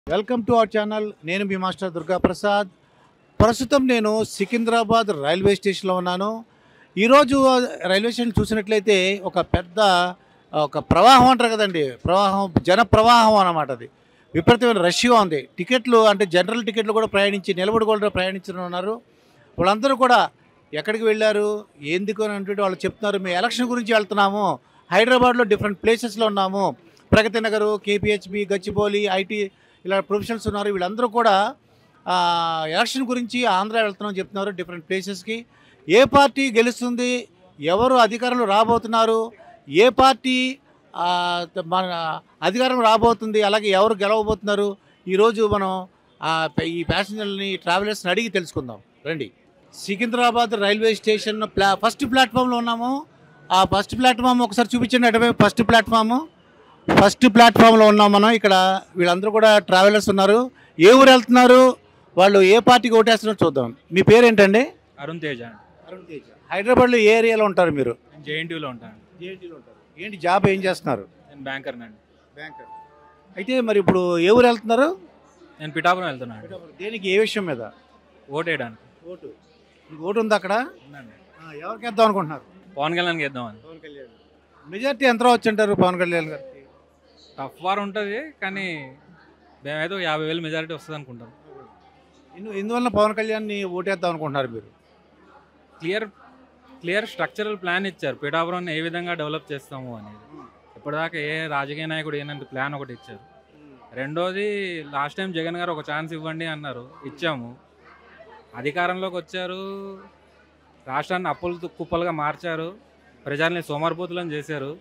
Welcome to our channel నేను మీ master Durga Prasad ప్రస్తుతం నేను సికింద్రాబాద్ రైల్వే స్టేషన్లో ఉన్నాను ఈరోజు రైల్వే స్టేషన్ చూసినట్లయితే ఒక పెద్ద ఒక ప్రవాహం అంటారు కదండి ప్రవాహం జన ప్రవాహం అన్నమాట అది విపరీతమైన రష్గా ఉంది టికెట్లు అంటే జనరల్ టికెట్లు కూడా ప్రయాణించి నిలబడి కూడా ప్రయాణించిన ఉన్నారు వాళ్ళందరూ కూడా ఎక్కడికి వెళ్ళారు ఎందుకు అని అంటే వాళ్ళు చెప్తున్నారు మేము ఎలక్షన్ గురించి వెళ్తున్నాము హైదరాబాద్లో డిఫరెంట్ ప్లేసెస్లో ఉన్నాము ప్రగతి నగరు కేపీహెచ్బి గచ్చిబౌలి ఐటీ ఇలా ప్రొఫెషనల్స్ ఉన్నారు వీళ్ళందరూ కూడా ఆ, ఎలక్షన్ గురించి ఆంధ్ర వెళ్తున్నామని చెప్తున్నారు డిఫరెంట్ ప్లేసెస్కి ఏ పార్టీ గెలుస్తుంది ఎవరు అధికారంలో రాబోతున్నారు ఏ పార్టీ ఆ, త- మన అధికారం రాబోతుంది అలాగే ఎవరు గెలవబోతున్నారు ఈరోజు మనం ఆ, ప- ఈ ప్యాసింజర్ని ట్రావెలర్స్ని అడిగి తెలుసుకుందాం రండి సికింద్రాబాద్ రైల్వే స్టేషన్ ప్లా ఫస్ట్ ప్లాట్ఫామ్లో ఉన్నాము ఆ ఫస్ట్ ప్లాట్ఫామ్ ఒకసారి చూపించండి అటువైపు ఫస్ట్ ప్లాట్ఫాము ఫస్ట్ ప్లాట్ఫామ్లో ఉన్నాం మనం ఇక్కడ వీళ్ళందరూ కూడా ట్రావెలర్స్ ఉన్నారు ఏ ఊరు వెళ్తున్నారు వాళ్ళు ఏ పార్టీకి ఓటేస్తున్నారో చూద్దాం మీ పేరు ఏంటండి అరుణ్ తేజ అరుణ్ తేజ హైదరాబాద్లో ఏ ఏరియాలో ఉంటారు మీరు నేను జేఎన్టీయూలో ఉంటాను ఏంటిలో ఉంటారు ఏంటి జాబ్ ఏం చేస్తున్నారు నేను బ్యాంకర్ అండి బ్యాంకర్ అయితే మరి ఇప్పుడు ఏ ఊరు వెళ్తున్నారు నేను పిఠాపురం వెళ్తున్నాను దేనికి ఏ విషయం మీద ఓటు వేయడానికి ఓటు మీకు ఓటు ఉంది అక్కడ ఉందండి. ఆ, ఎవరికి వేద్దాం అనుకుంటున్నారు పవన్ కళ్యాణ్కి వేద్దామని పవన్ కళ్యాణ్ మెజార్టీ ఎంత వచ్చి అంటారు పవన్ కళ్యాణ్ గారికి టఫ్ వార్ ఉంటుంది కానీ మేమైతే ఒక యాభై వేలు మెజారిటీ వస్తుంది అనుకుంటాం ఎందు ఎందువల్ల పవన్ కళ్యాణ్ని ఓటేద్దాం అనుకుంటున్నారు మీరు క్లియర్ క్లియర్ స్ట్రక్చరల్ ప్లాన్ ఇచ్చారు పిఠాపురం ఏ విధంగా డెవలప్ చేస్తాము అనేది ఇప్పటిదాకా ఏ రాజకీయ నాయకుడు ఏనంత ప్లాన్ ఒకటి ఇచ్చారు రెండోది లాస్ట్ టైం జగన్ గారు ఒక ఛాన్స్ ఇవ్వండి అన్నారు ఇచ్చాము అధికారంలోకి వచ్చారు రాష్ట్రాన్ని అప్పులు కుప్పలుగా మార్చారు ప్రజల్ని సోమరిపోతులను చేశారు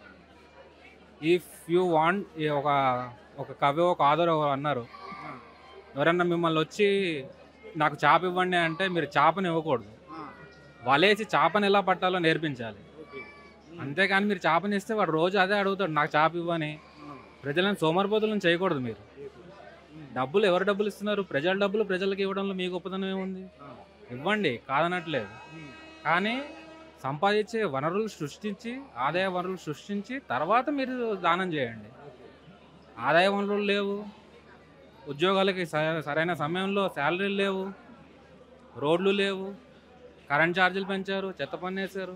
ఇఫ్ యూ వాంట్ ఒక ఒక కవి ఒక ఆధార్ అన్నారు ఎవరన్నా మిమ్మల్ని వచ్చి నాకు చాప ఇవ్వండి అంటే మీరు చాపని ఇవ్వకూడదు వలేసి చాపని ఎలా పట్టాలో నేర్పించాలి అంతేకాని మీరు చాపని ఇస్తే వాడు రోజు అదే అడుగుతాడు నాకు చాప ఇవ్వని ప్రజలను సోమరిపోతులను చేయకూడదు మీరు డబ్బులు ఎవరు డబ్బులు ఇస్తున్నారు ప్రజల డబ్బులు ప్రజలకు ఇవ్వడంలో మీ గొప్పతనం ఏముంది ఇవ్వండి కాదనట్లేదు కానీ సంపాదించే వనరులు సృష్టించి ఆదాయ వనరులు సృష్టించి తర్వాత మీరు దానం చేయండి ఆదాయ వనరులు లేవు ఉద్యోగాలకి స- సరైన సమయంలో శాలరీలు లేవు రోడ్లు లేవు కరెంట్ ఛార్జీలు పెంచారు చెత్త పన్ను వేశారు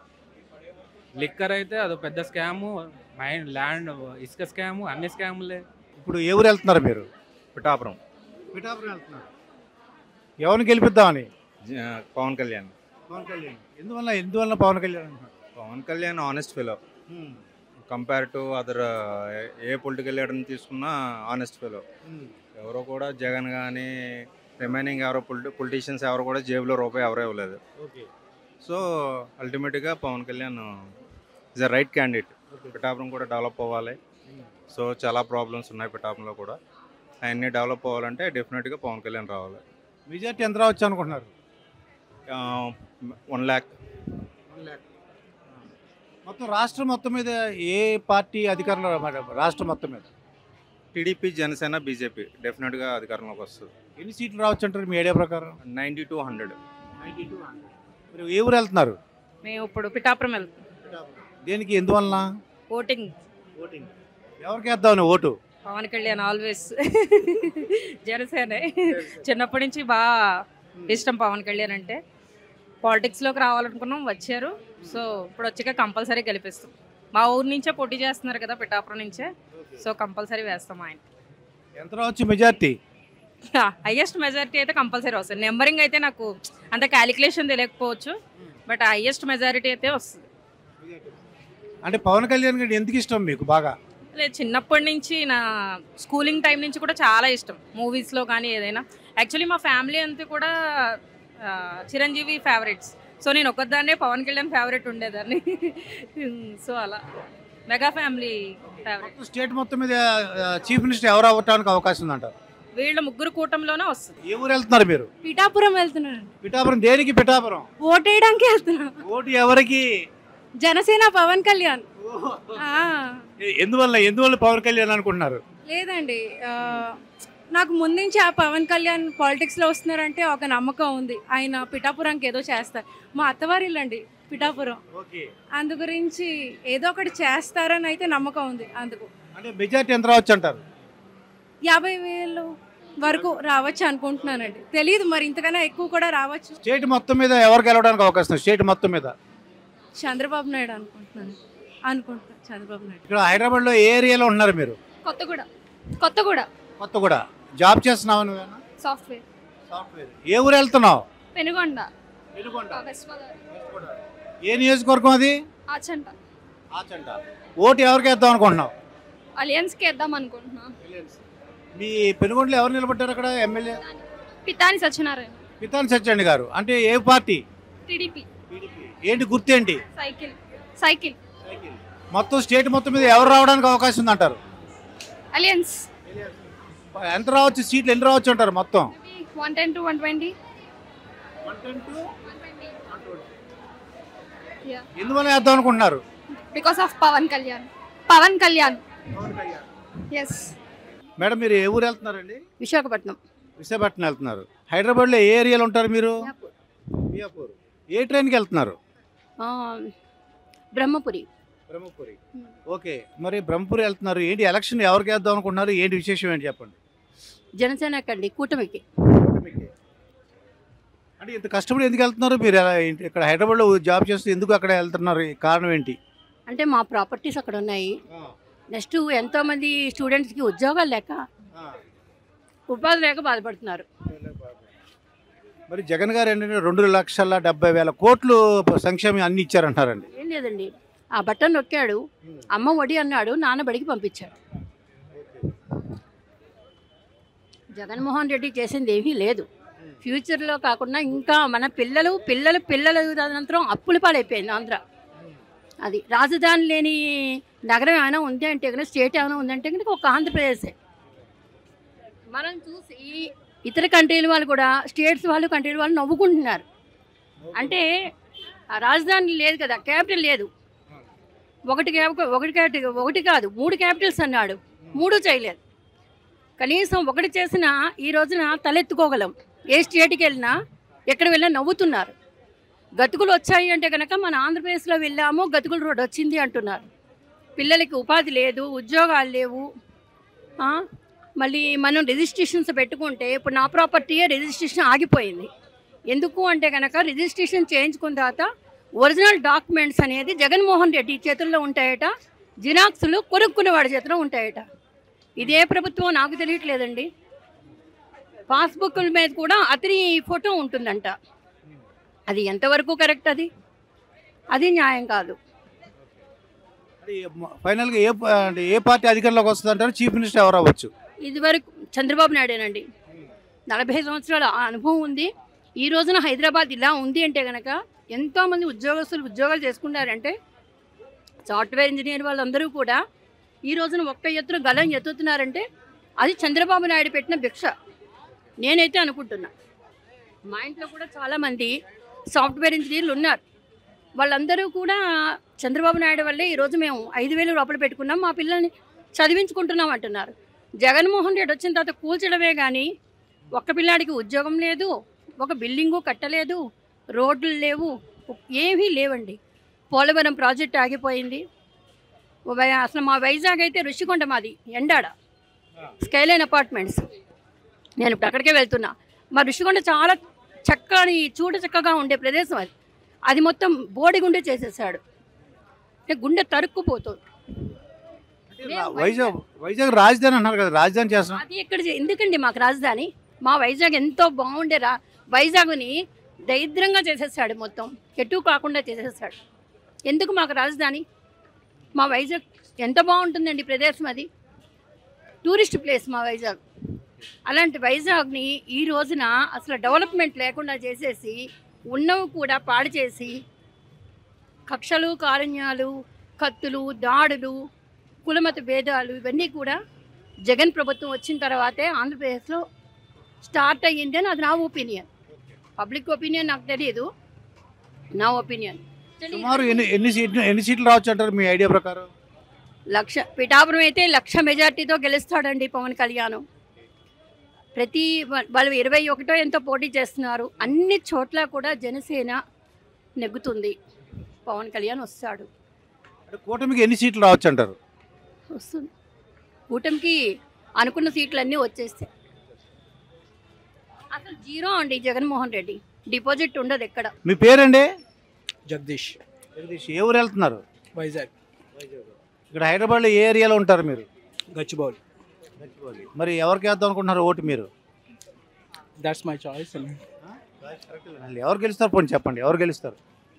లిక్కర్ అయితే అది పెద్ద స్కాము మైండ్ ల్యాండ్ ఇసుక స్కాము అన్ని స్కాములే ఇప్పుడు ఏ ఊరు వెళ్తున్నారు మీరు పిఠాపురం పిఠాపురం వెళ్తున్నారు ఎవరిని గెలిపిద్దామని జ- పవన్ కళ్యాణ్ పవన్ కళ్యాణ్ ఎందువల్ల ఎందువల్ల పవన్ కళ్యాణ్ అంటున్నారు Pawan Kalyan honest fellow compare to other ఏ పొలిటికల్ లీడర్ని తీసుకున్నా ఆనెస్ట్ ఫెలో ఎవరో కూడా జగన్ కానీ రిమైనింగ్ ఎవరో పొలిటి పొలిటీషియన్స్ ఎవరు కూడా జేబులో రూపాయి ఎవరో ఇవ్వలేదు ఓకే సో అల్టిమేట్గా Pawan Kalyan is a right candidate Pithapuram కూడా డెవలప్ అవ్వాలి సో చాలా ప్రాబ్లమ్స్ ఉన్నాయి పిఠాపురంలో కూడా అవన్నీ డెవలప్ అవ్వాలంటే డెఫినెట్గా పవన్ కళ్యాణ్ రావాలి మెజార్టీ ఎంత రావచ్చు అనుకుంటున్నారు వన్ ల్యాక్ మొత్తం రాష్ట్రం మొత్తం మీద ఏ పార్టీ అధికారంలో రా- రాష్ట్రం మొత్తం మీద టీడీపీ జనసేన బీజేపీ డెఫినెట్గా అధికారంలోకి వస్తుంది ఎన్ని సీట్లు రావచ్చు అంటారు మీ ఐడియా ప్రకారం నైంటీ టు హండ్రెడ్ మీరు ఏ ఊరు వెళ్తున్నారు మేము ఇప్పుడు పిఠాపురం వెళ్తాం దేనికి ఎందువలన ఓటింగ్ ఓటింగ్ ఎవరికి వేద్దామని ఓటు పవన్ కళ్యాణ్ ఆల్వేస్ జనసేన చిన్నప్పటి నుంచి బాగా ఇష్టం పవన్ కళ్యాణ్ అంటే పాలిటిక్స్లోకి రావాలనుకున్నాం వచ్చారు సో ఇప్పుడు వచ్చాక కంపల్సరీ గెలిపిస్తాం మా ఊరు నుంచే పోటీ చేస్తున్నారు కదా పిఠాపురం నుంచే సో కంపల్సరీ వేస్తాం ఆయన ఎంత రావచ్చు మెజార్టీ హయ్యెస్ట్ మెజారిటీ అయితే కంపల్సరీ వస్తుంది నెంబరింగ్ అయితే నాకు అంత క్యాలిక్యులేషన్ తెలియకపోవచ్చు బట్ హయ్యెస్ట్ మెజారిటీ అయితే వస్తుంది అంటే పవన్ కళ్యాణ్ గారు ఎందుకు ఇష్టం మీకు బాగా లేదు చిన్నప్పటి నుంచి నా స్కూలింగ్ టైం నుంచి కూడా చాలా ఇష్టం మూవీస్లో కానీ ఏదైనా యాక్చువల్లీ మా ఫ్యామిలీ అంతా కూడా ఆ, చిరంజీవి ఫేవరెట్స్ సో నేను ఒక్కదాన్నే పవన్ కళ్యాణ్ ఫేవరెట్ ఉండేదాన్ని సో అలా మెగా ఫ్యామిలీ ఫేవరెట్ స్టేట్ మొత్తం మీద చీఫ్ మినిస్టర్ ఎవరు అవ్వటానికి అవకాశం ఉందంటారు వీళ్ళ ముగ్గురు కూటమిలోనే వస్తుంది ఏ ఊరు వెళ్తున్నారు మీరు పిఠాపురం వెళ్తున్నాను పిఠాపురం దేనికి పిఠాపురం ఓటేయడానికి వెళ్తున్నాను ఓటు ఎవరికి జనసేన పవన్ కళ్యాణ్ ఆ, ఎ- ఎందువల్ల ఎందువల్ల పవన్ కళ్యాణ్ అనుకుంటున్నారు లేదండి ఆ, నాకు ముందు నుంచి ఆ పవన్ కళ్యాణ్ పాలిటిక్స్లో వస్తున్నారంటే ఒక నమ్మకం ఉంది ఆయన పిఠాపురంకి ఏదో చేస్తారు మా అత్తవారి ఇల్లండి పిఠాపురం ఓకే అందు గురించి ఏదో ఒకటి చేస్తారని అయితే నమ్మకం ఉంది అందుకు అంటే మెజార్టీ ఎంత రావచ్చు అంటారు యాభై వేలు వరకు రావచ్చు అనుకుంటున్నానండి తెలియదు మరి ఇంతకన్నా ఎక్కువ కూడా రావచ్చు స్టేట్ మొత్తం మీద ఎవరు గెలవడానికి అవకాశం ఉంది? స్టేట్ మొత్తం మీద చంద్రబాబు నాయుడు అనుకుంటున్నాను అనుకుంటున్నాను చంద్రబాబు నాయుడు ఇక్కడ హైదరాబాద్లో ఏ ఏరియాలో ఉన్నారు మీరు కొత్తగూడ కొత్తగూడ కొత్తగూడ జాబ్ చేస్తున్నావు నువ్వేనా సాఫ్ట్వేర్ సాఫ్ట్వేర్ ఏ ఊరు వెళ్తున్నావు పెనుగొండ వెనుకొండ. వెస్ట్ గోదావరి ఏ నియోజకవర్గం అది ఆచంట ఆచంట ఓటు ఎవరికి వేద్దాం అనుకుంటున్నావు అలియన్స్కి వేద్దాం అనుకుంటున్నా మీ పెనుగొండలో ఎవరు నిలబడ్డారు అక్కడ ఎమ్మెల్యే పితాని సత్యనారాయణ పితాని సత్యండి గారు అంటే ఏ పార్టీ టీడీపీ ఏంటి గుర్తేంటి సైకిల్ సైకిల్ మొత్తం స్టేట్ మొత్తం మీద ఎవరు రావడానికి అవకాశం ఉందంటారు అలియన్స్ ఎంత రావచ్చు సీట్లు ఎన్ని రావచ్చు అంటారు మొత్తం one ten to one twenty ఎందువల్ల వేద్దాం అనుకుంటున్నారు because of Pawan Kalyan Pawan Kalyan yes madam మీరు ఏ ఊరు వెళ్తున్నారండి విశాఖపట్నం విశాఖపట్నం వెళ్తున్నారు హైదరాబాద్లో ఏ ఏరియాలో ఉంటారు మీరు మియాపూర్ ఏ ట్రైన్కి వెళ్తున్నారు ఆ, బ్రహ్మపురి బ్రహ్మపురి ఓకే మరి బ్రహ్మపురి వెళ్తున్నారు ఏంటి ఎలక్షన్ ఎవరికి వేద్దాం అనుకుంటున్నారు ఏంటి విశేషం ఏంటి చెప్పండి జనసేనకండి కూటమికి అంటే ఇంత కష్టపడి ఎందుకు వెళ్తున్నారు మీరు ఎలా ఏంటి- ఇక్కడ హైదరాబాద్లో జాబ్ చేస్తూ ఎందుకు అక్కడ వెళ్తున్నారు ఈ కారణం ఏంటి అంటే మా ప్రాపర్టీస్ అక్కడ ఉన్నాయి నెక్స్ట్ ఎంతోమంది స్టూడెంట్స్కి ఉద్యోగాలు లేక ఉపాధి లేక బాధపడుతున్నారు మరి జగన్ గారు ఏంటంటే రెండు లక్షల డెబ్బై వేల కోట్లు సంక్షేమం అన్ని ఇచ్చారంటారండి ఏం లేదండి ఆ బట్టన్ నొక్కాడు అమ్మ ఒడి అన్నాడు నాన్న బడికి పంపించాడు జగన్మోహన్ రెడ్డి చేసింది ఏమీ లేదు ఫ్యూచర్లో కాకుండా ఇంకా మన పిల్లలు పిల్లలు పిల్లల అనంతరం అప్పుల పాలైపోయింది ఆంధ్ర అది రాజధాని లేని నగరం ఏమైనా ఉంది అంటే కనుక స్టేట్ ఏమైనా ఉందంటే కనుక ఒక ఆంధ్రప్రదేశే మనం చూసి ఇతర కంట్రీల వాళ్ళు కూడా స్టేట్స్ వాళ్ళు కంట్రీల వాళ్ళు నవ్వుకుంటున్నారు అంటే ఆ రాజధాని లేదు కదా క్యాపిటల్ లేదు ఒకటి క్యాప్- ఒకటి క్యాపిటల్ ఒకటి కాదు మూడు క్యాపిటల్స్ అన్నాడు మూడు చేయలేదు కనీసం ఒకటి చేసినా ఈ రోజున తలెత్తుకోగలం ఏ స్టేట్కి వెళ్ళినా ఎక్కడ వెళ్ళినా నవ్వుతున్నారు గతుకులు వచ్చాయి అంటే కనుక మన ఆంధ్రప్రదేశ్లో వెళ్ళాము గతుకుల రోడ్ వచ్చింది అంటున్నారు పిల్లలకి ఉపాధి లేదు ఉద్యోగాలు లేవు ఆ, మళ్ళీ మనం రిజిస్ట్రేషన్స్ పెట్టుకుంటే ఇప్పుడు నా ప్రాపర్టీయే రిజిస్ట్రేషన్ ఆగిపోయింది ఎందుకు అంటే కనుక రిజిస్ట్రేషన్ చేయించుకున్న తర్వాత ఒరిజినల్ డాక్యుమెంట్స్ అనేది జగన్మోహన్ రెడ్డి చేతుల్లో ఉంటాయట జిరాక్స్లు కొనుక్కునే వాడి చేతిలో ఉంటాయట ఇదే ప్రభుత్వం నాకు తెలియట్లేదండి పాస్బుక్ల మీద కూడా అతని ఫోటో ఉంటుందంట అది ఎంతవరకు కరెక్ట్ అది అది న్యాయం కాదు అది ఫైనల్గా ఏ ప- అంటే ఏ పార్టీ అధికారంలోకి వస్తుంది అంటారు చీఫ్ మినిస్టర్ ఎవరు అవ్వచ్చు ఇదివరకు చంద్రబాబు నాయుడేనండి నలభై సంవత్సరాల అనుభవం ఉంది ఈ రోజున హైదరాబాద్ ఇలా ఉంది అంటే కనుక ఎంతోమంది ఉద్యోగస్తులు ఉద్యోగాలు చేసుకుంటారంటే సాఫ్ట్వేర్ ఇంజనీర్ వాళ్ళందరూ కూడా ఈ రోజున ఒక్క ఎత్తున గలం ఎత్తుతున్నారంటే అది చంద్రబాబు నాయుడు పెట్టిన భిక్ష నేనైతే అనుకుంటున్నా మా ఇంట్లో కూడా చాలామంది సాఫ్ట్వేర్ ఇంజనీర్లు ఉన్నారు వాళ్ళందరూ కూడా చంద్రబాబు నాయుడు వల్లే ఈరోజు మేము ఐదు వేలు రూపాయలు పెట్టుకున్నాం మా పిల్లల్ని చదివించుకుంటున్నాం అంటున్నారు జగన్మోహన్ రెడ్డి వచ్చిన తర్వాత కూల్చడమే కానీ ఒక్క పిల్లాడికి ఉద్యోగం లేదు ఒక బిల్డింగు కట్టలేదు రోడ్లు లేవు ఏమీ లేవండి పోలవరం ప్రాజెక్ట్ ఆగిపోయింది వై- అసలు మా వైజాగ్ అయితే ఋషికొండ మాది ఎండాడ స్కైలైన్ అపార్ట్మెంట్స్ నేను ఇప్పుడు అక్కడికే వెళ్తున్నా మా ఋషికొండ చాలా చక్కని చూడ చక్కగా ఉండే ప్రదేశం అది అది మొత్తం బోడిగుండే చేసేసాడు అంటే గుండె తరుక్కుపోతుంది వైజాగ్ వైజాగ్ రాజధాని అన్నారు కదా రాజధాని చేస్తున్నాం అది ఎక్కడ చే- ఎందుకండి మాకు రాజధాని మా వైజాగ్ ఎంతో బాగుండే రా వైజాగ్ని దరిద్రంగా చేసేసాడు మొత్తం ఎటు కాకుండా చేసేసాడు ఎందుకు మాకు రాజధాని మా వైజాగ్ ఎంత బాగుంటుందండి ప్రదేశం అది టూరిస్ట్ ప్లేస్ మా వైజాగ్ అలాంటి వైజాగ్ని ఈ రోజున అసలు డెవలప్మెంట్ లేకుండా చేసేసి ఉన్నవి కూడా పాడు చేసి కక్షలు కారణ్యాలు కత్తులు దాడులు కులమత భేదాలు ఇవన్నీ కూడా జగన్ ప్రభుత్వం వచ్చిన తర్వాతే ఆంధ్రప్రదేశ్లో స్టార్ట్ అయ్యింది అని అది నా ఒపీనియన్ పబ్లిక్ ఒపీనియన్ నాకు తెలియదు నా ఒపీనియన్ సుమారు ఎన్ని ఎన్ని సీట్లు ఎన్ని సీట్లు రావచ్చు అంటారు మీ ఐడియా ప్రకారం లక్ష పిఠాపురం అయితే లక్ష మెజార్టీతో గెలుస్తాడండి పవన్ కళ్యాణ్ ప్రతి వా- వాళ్ళు ఇరవై ఒకటో ఎంతో పోటీ చేస్తున్నారు అన్ని చోట్ల కూడా జనసేన నెగ్గుతుంది పవన్ కళ్యాణ్ వస్తాడు అంటే కూటమికి ఎన్ని సీట్లు రావచ్చు అంటారు వస్తుంది కూటమికి అనుకున్న సీట్లన్నీ వచ్చేస్తాయి అసలు జీరో అండి జగన్మోహన్ రెడ్డి డిపాజిట్ ఉండదు ఎక్కడ మీ పేరండి జగదీష్ జగదీష్ ఏ ఊరు వెళ్తున్నారు వైజాగ్ ఇక్కడ హైదరాబాద్లో ఏ ఏరియాలో ఉంటారు మీరు గచ్చిబౌలి మరి ఎవరికి వేద్దాం అనుకుంటున్నారు ఓటు మీరు దట్స్ మై చాయిస్ ఎవరు గెలుస్తారు పోనీ చెప్పండి ఎవరు గెలుస్తారు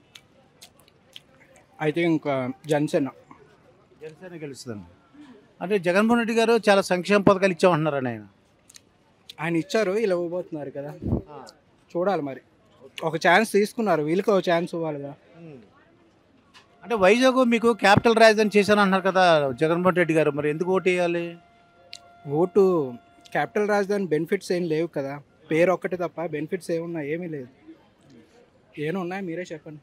ఐ థింక్ జనసేన జనసేన గెలుస్తుంది అంటే జగన్మోహన్ రెడ్డి గారు చాలా సంక్షేమ పథకాలు ఇచ్చామంటున్నారని ఆయన ఆయన ఇచ్చారు ఇలా ఇవ్వబోతున్నారు కదా చూడాలి మరి ఒక ఛాన్స్ తీసుకున్నారు వీళ్ళకి ఒక ఛాన్స్ ఇవ్వాలి కదా అంటే వైజాగ్ మీకు క్యాపిటల్ రాజధాని చేశాను అంటున్నారు కదా జగన్మోహన్ రెడ్డి గారు మరి ఎందుకు ఓటు వేయాలి ఓటు క్యాపిటల్ రాజధాని బెనిఫిట్స్ ఏం లేవు కదా పేరు ఒక్కటే తప్ప బెనిఫిట్స్ ఏమున్నాయి ఏమీ లేదు ఏమి ఉన్నాయి మీరే చెప్పండి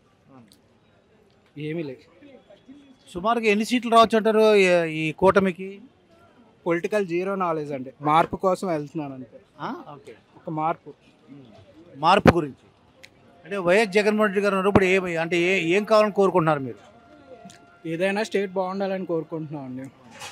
ఏమీ లేదు సుమారుగా ఎన్ని సీట్లు రావచ్చు అంటారు ఈ- ఈ కూటమికి పొలిటికల్ జీరో నాలెడ్జ్ అండి మార్పు కోసం వెళ్తున్నాను అంతే ఓకే ఒక మార్పు మార్పు గురించి అంటే వైఎస్ జగన్మోహన్ రెడ్డి గారు ఉన్నప్పుడు ఏమి అంటే ఏ ఏం కావాలని కోరుకుంటున్నారు మీరు ఏదైనా స్టేట్ బాగుండాలని కోరుకుంటున్నాం అండి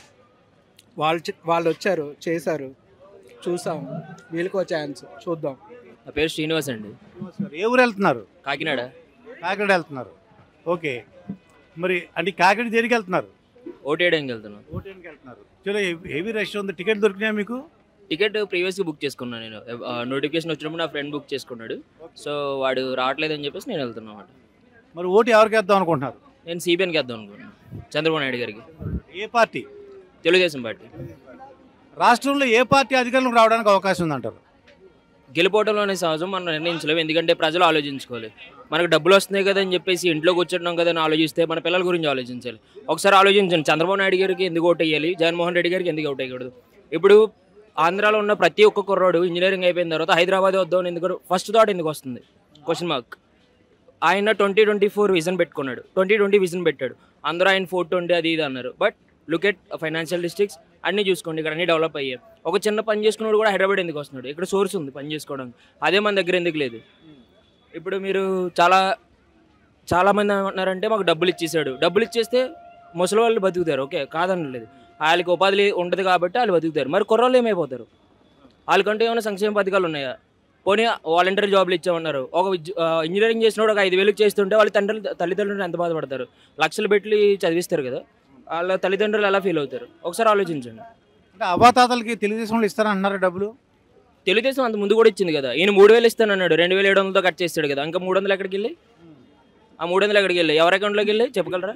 వాళ్ళు చే- వాళ్ళు వచ్చారు చేశారు చూసాం వీళ్ళకి ఒక ఛాన్స్ చూద్దాం నా పేరు శ్రీనివాస్ అండి ఏ ఊరు వెళ్తున్నారు కాకినాడ కాకినాడ వెళ్తున్నారు ఓకే మరి అంటే కాకినాడ దేనికి వెళ్తున్నారు ఓటు వేయడానికి వెళ్తున్నాను ఓటేనికి వెళ్తున్నారు చలో హెవీ రష్ ఉంది టికెట్ దొరికినాయా మీకు టికెట్ ప్రీవియస్గా బుక్ చేసుకున్నాను నేను నోటిఫికేషన్ వచ్చినప్పుడు నా ఫ్రెండ్ బుక్ చేసుకున్నాడు సో వాడు రావట్లేదని చెప్పేసి నేను వెళ్తున్నాను అన్నమాట మరి ఓటు ఎవరికి వేద్దాం అనుకుంటున్నారు నేను సిబిఎన్కి వేద్దాం అనుకున్నాను చంద్రబాబు నాయుడు గారికి ఏ పార్టీ తెలుగుదేశం పార్టీ రాష్ట్రంలో ఏ పార్టీ అధికారంలోకి రావడానికి అవకాశం ఉందంటారు గెలిపోవడంలోనే సహజం మనం నిర్ణయించలేము ఎందుకంటే ప్రజలు ఆలోచించుకోవాలి మనకు డబ్బులు వస్తున్నాయి కదా అని చెప్పేసి ఇంట్లో కూర్చుంటున్నాం కదా అని ఆలోచిస్తే మన పిల్లల గురించి ఆలోచించాలి ఒకసారి ఆలోచించండి చంద్రబాబు నాయుడు గారికి ఎందుకు ఓటు వేయాలి జగన్మోహన్ రెడ్డి గారికి ఎందుకు ఓటు వేయకూడదు ఇప్పుడు ఆంధ్రాలో ఉన్న ప్రతి ఒక్క కుర్రాడు ఇంజనీరింగ్ అయిపోయిన తర్వాత హైదరాబాద్ వద్దాం ఎందుకు ఫస్ట్ థాట్ ఎందుకు వస్తుంది క్వశ్చన్ మార్క్ ఆయన ట్వంటీ ట్వంటీ ఫోర్ విజన్ పెట్టుకున్నాడు ట్వంటీ ట్వంటీ విజన్ పెట్టాడు అందరూ ఆయన ఫోర్ ట్వంటీ అది ఇది అన్నారు but look at financial districts అన్నీ చూసుకోండి ఇక్కడ అన్ని డెవలప్ అయ్యాయి ఒక చిన్న పని చేసుకున్నాడు కూడా హైదరాబాద్ ఎందుకు వస్తున్నాడు ఇక్కడ సోర్స్ ఉంది పని చేసుకోవడానికి అదే మన దగ్గర ఎందుకు లేదు ఇప్పుడు మీరు చాలా చాలా మంది ఏమంటున్నారంటే మాకు డబ్బులు ఇచ్చేసాడు డబ్బులు ఇచ్చేస్తే ముసలి వాళ్ళు బతుకుతారు ఓకే కాదనలేదు వాళ్ళకి ఉపాధి లే- ఉండదు కాబట్టి వాళ్ళు బతుకుతారు మరి కుర్రోళ్ళు ఏమైపోతారు వాళ్ళకంటే ఏమైనా సంక్షేమ పథకాలు ఉన్నాయా పోనీ వాలంటీర్ జాబ్లు ఇచ్చామన్నారు ఒక విద్య- ఆ, ఇంజనీరింగ్ చేసినోడు ఒక ఐదు వేలకు చేస్తుంటే వాళ్ళ తండ్రులు తల్లిదండ్రులు ఎంత బాధపడతారు లక్షలు పెట్టి చదివిస్తారు కదా వాళ్ళ తల్లిదండ్రులు ఎలా ఫీల్ అవుతారు ఒకసారి ఆలోచించండి అంటే అవ్వాతాతలకి తెలుగుదేశంలో ఇస్తారంటున్నారు డబ్బులు తెలుగుదేశం అంత ముందు కూడా ఇచ్చింది కదా ఈయన మూడు వేలు ఇస్తాను అన్నాడు రెండు వేల ఏడు వందలతో కట్ చేస్తాడు కదా ఇంకా మూడు వందలు ఎక్కడికి వెళ్ళి ఆ మూడు వందలు ఎక్కడికి వెళ్ళి ఎవరి అకౌంట్లోకి వెళ్ళి చెప్పగలరా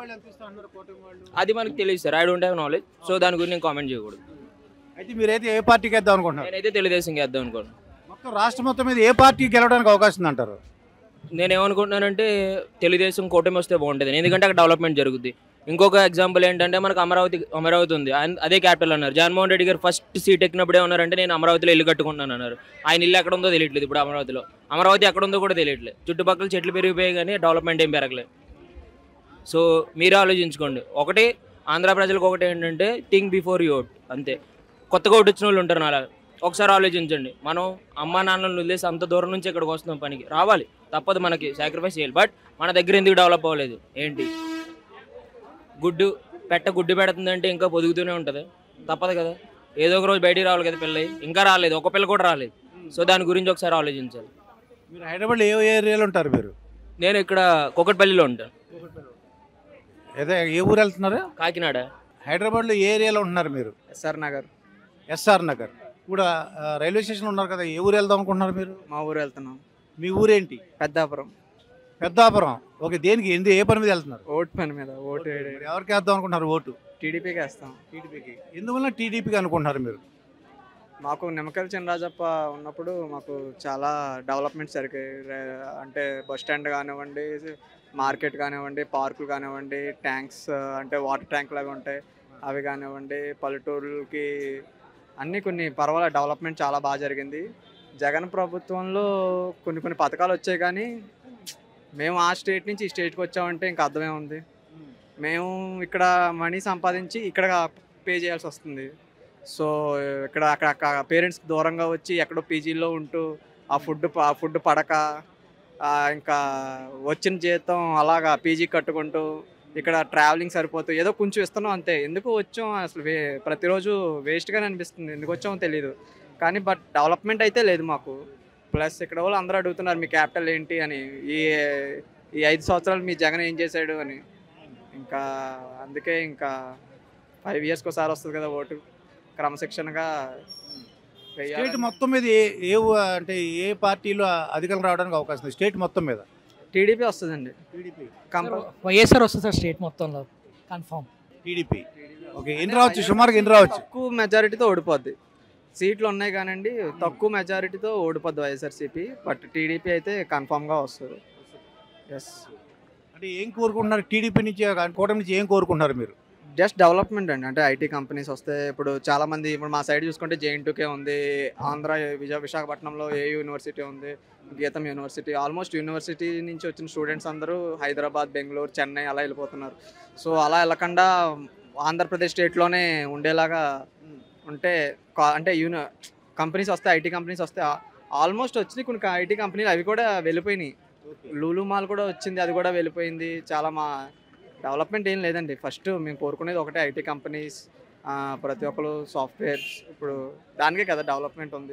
అది మనకు తెలియదు sir I don't have knowledge so దాని గురించి నేను కామెంట్ చేయకూడదు అయితే మీరైతే ఏ పార్టీకి వేద్దాం అనుకుంటున్నారు నేనైతే తెలుగుదేశం వేద్దాం అనుకోను మొత్తం రాష్ట్రం మొత్తం మీద ఏ పార్టీ గెలవడానికి అవకాశం ఉందంటారు నేను ఏమనుకుంటున్నానంటే తెలుగుదేశం కూటమి వస్తే బాగుంటుంది ఎందుకంటే అక్కడ డెవలప్మెంట్ జరుగుద్ది ఇంకొక ఎగ్జాంపుల్ ఏంటంటే మనకు అమరావతి అమరావతి ఉంది ఆయన- అదే క్యాపిటల్ అన్నారు జగన్మోహన్ రెడ్డి గారు ఫస్ట్ సీట్ ఎక్కినప్పుడు ఏమన్నారంటే నేను అమరావతిలో ఇల్లు కట్టుకున్నాను అన్నారు ఆయన ఇల్లు ఎక్కడ ఉందో తెలియట్లేదు ఇప్పుడు అమరావతిలో అమరావతి ఎక్కడ ఉందో కూడా తెలియట్లేదు చుట్టుపక్కల చెట్లు పెరిగిపోయాయి కానీ డెవలప్మెంట్ ఏం పెరగలేదు సో మీరే ఆలోచించుకోండి ఒకటి ఆంధ్ర ప్రజలకు ఒకటి ఏంటంటే థింక్ బిఫోర్ యూ ఓట్ అంతే కొత్తగా ఓటు వచ్చిన వాళ్ళు ఉంటారు అలా ఒకసారి ఆలోచించండి మనం అమ్మా నాన్నలను వదిలేసి అంత దూరం నుంచి ఇక్కడికి వస్తున్నాం పనికి రావాలి తప్పదు మనకి సాక్రిఫైస్ చేయాలి బట్ మన దగ్గర ఎందుకు డెవలప్ అవ్వలేదు ఏంటి గుడ్డు పెట్ట గుడ్డు పెడుతుందంటే ఇంకా పొదుగుతూనే ఉంటుంది తప్పదు కదా ఏదో ఒక రోజు బయటికి రావాలి కదా పిల్ల ఇంకా రాలేదు ఒక పిల్ల కూడా రాలేదు సో దాని గురించి ఒకసారి ఆలోచించాలి మీరు హైదరాబాద్లో ఏ ఏరియాలో ఉంటారు మీరు నేను ఇక్కడ కుకట్పల్లిలో ఉంటాను ఏదో ఏ ఊరు వెళ్తున్నారు కాకినాడ హైదరాబాద్లో ఏ ఏరియాలో ఉంటున్నారు మీరు ఎస్ఆర్ నగర్ ఎస్ఆర్ నగర్ ఇప్పుడు ఆ, రైల్వే స్టేషన్లో ఉన్నారు కదా ఏ ఊరు వెళ్దాం అనుకుంటున్నారు మీరు మా ఊరు వెళ్తున్నాం మీ ఊరేంటి పెద్దాపురం పెద్దాపురం ఓకే దేనికి ఎందు ఏ పని మీద వెళ్తున్నారు ఓటు పని మీద ఓటు మరి ఎవరికి వేద్దాం అనుకుంటున్నారు ఓటు టీడీపీకి వేస్తాం టీడీపీకి ఎందువల్ల టీడీపీకి అనుకుంటున్నారు మీరు మాకు నిమ్మకల్ చినరాజప్ప ఉన్నప్పుడు మాకు చాలా డెవలప్మెంట్స్ జరిగాయి రే- అంటే బస్ స్టాండ్ కానివ్వండి మార్కెట్ కానివ్వండి పార్కులు కానివ్వండి ట్యాంక్స్ అంటే వాటర్ ట్యాంక్ లాగా ఉంటాయి అవి కానివ్వండి పల్లెటూరులకి అన్నీ కొన్ని పర్వాలేదు డెవలప్మెంట్ చాలా బాగా జరిగింది జగన్ ప్రభుత్వంలో కొన్ని కొన్ని పథకాలు వచ్చాయి కానీ మేము ఆ స్టేట్ నుంచి ఈ స్టేట్కి వచ్చామంటే ఇంకా అర్థమే ఉంది మేము ఇక్కడ మనీ సంపాదించి ఇక్కడ పే చేయాల్సి వస్తుంది సో ఇక్కడ అక్కడ పేరెంట్స్కి దూరంగా వచ్చి ఎక్కడో పీజీలో ఉంటూ ఆ ఫుడ్ ఆ ఫుడ్ పడక ఆ, ఇంకా వచ్చిన జీతం అలాగా పీజీ కట్టుకుంటూ ఇక్కడ ట్రావెలింగ్ సరిపోతుంది ఏదో కొంచెం ఇస్తున్నాం అంతే ఎందుకు వచ్చాం అసలు వే ప్రతిరోజు వేస్ట్గానే అనిపిస్తుంది ఎందుకు వచ్చామో తెలియదు కానీ బట్ డెవలప్మెంట్ అయితే లేదు మాకు ప్లస్ ఇక్కడ వాళ్ళు అందరూ అడుగుతున్నారు మీ క్యాపిటల్ ఏంటి అని ఈ ఈ ఐదు సంవత్సరాలు మీ జగన్ ఏం చేశాడు అని ఇంకా అందుకే ఇంకా ఫైవ్ ఇయర్స్కి ఒకసారి వస్తుంది కదా ఓటు క్రమశిక్షణగా స్టేట్ వేయాలని. మొత్తం మీద ఏ ఏ ఊ- అంటే ఏ పార్టీలో అధికారం రావడానికి అవకాశం ఉంది స్టేట్ మొత్తం మీద టీడీపీ వస్తుందండి టీడీపీ కంపల్ వైఎస్ఆర్ వస్తుంది సార్ స్టేట్ మొత్తంలో కన్ఫామ్ టీడీపీ ఓకే ఎన్ని రావచ్చు సుమారుగా ఎన్ని రావచ్చు తక్కువ మెజారిటీతో ఓడిపోద్ది సీట్లు ఉన్నాయి కానండి తక్కువ మెజారిటీతో ఓడిపోద్ది వైఎస్ఆర్సీపీ బట్ టీడీపీ అయితే కన్ఫామ్గా వస్తుంది ఎస్ అంటే ఏం కోరుకుంటున్నారు టీడీపీ నుంచి కూటమి నుంచి ఏం కోరుకుంటున్నారు మీరు జస్ట్ డెవలప్మెంట్ అండి అంటే ఐటీ కంపెనీస్ వస్తే ఇప్పుడు చాలా మంది ఇప్పుడు మా సైడ్ చూసుకుంటే జేఎన్టూకే ఉంది ఆంధ్ర విజయ విశాఖపట్నంలో ఏ యూనివర్సిటీ ఉంది గీతం యూనివర్సిటీ ఆల్మోస్ట్ యూనివర్సిటీ నుంచి వచ్చిన స్టూడెంట్స్ అందరూ హైదరాబాద్ బెంగళూరు చెన్నై అలా వెళ్ళిపోతున్నారు సో అలా వెళ్ళకుండా ఆంధ్రప్రదేశ్ స్టేట్లోనే ఉండేలాగా ఉంటే కా- అంటే యూని కంపెనీస్ వస్తాయి ఐటీ కంపెనీస్ వస్తే ఆల్మోస్ట్ వచ్చినాయి కొన్ని ఐటీ కంపెనీలు అవి కూడా వెళ్ళిపోయినాయి లూలు మాల్ కూడా వచ్చింది అది కూడా వెళ్ళిపోయింది చాలా మా డెవలప్మెంట్ ఏం లేదండి ఫస్ట్ మేము కోరుకునేది ఒకటే ఐటీ కంపెనీస్ ప్రతి ఒక్కరు సాఫ్ట్వేర్స్ ఇప్పుడు దానికే కదా డెవలప్మెంట్ ఉంది